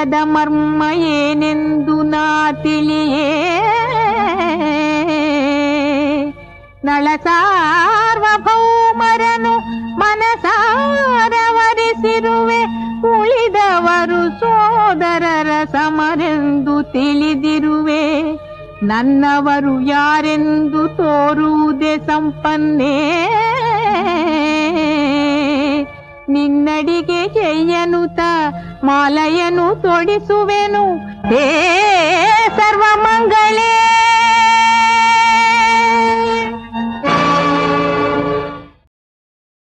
ಹೃದಯದ ಮರ್ಮ ಏನೆಂದು ನಾ ತಿಳಿಯೇ ನಳ ಸಾರ್ವಭೌಮರನು ಮನಸಾರವರಿಸಿರುವೆ ಉಳಿದವರು ಸೋದರರ ಸಮರೆಂದು ತಿಳಿದಿರುವೆ ನನ್ನವರು ಯಾರೆಂದು ತೋರುವುದೇ ಸಂಪನ್ನೇ ನಿನ್ನಡಿಗೆ ಜಯ್ಯನುತ ಮಾಲಯನು ತೊಡಿಸುವೆನು ಹೇ ಸರ್ವಮಂಗಳೇ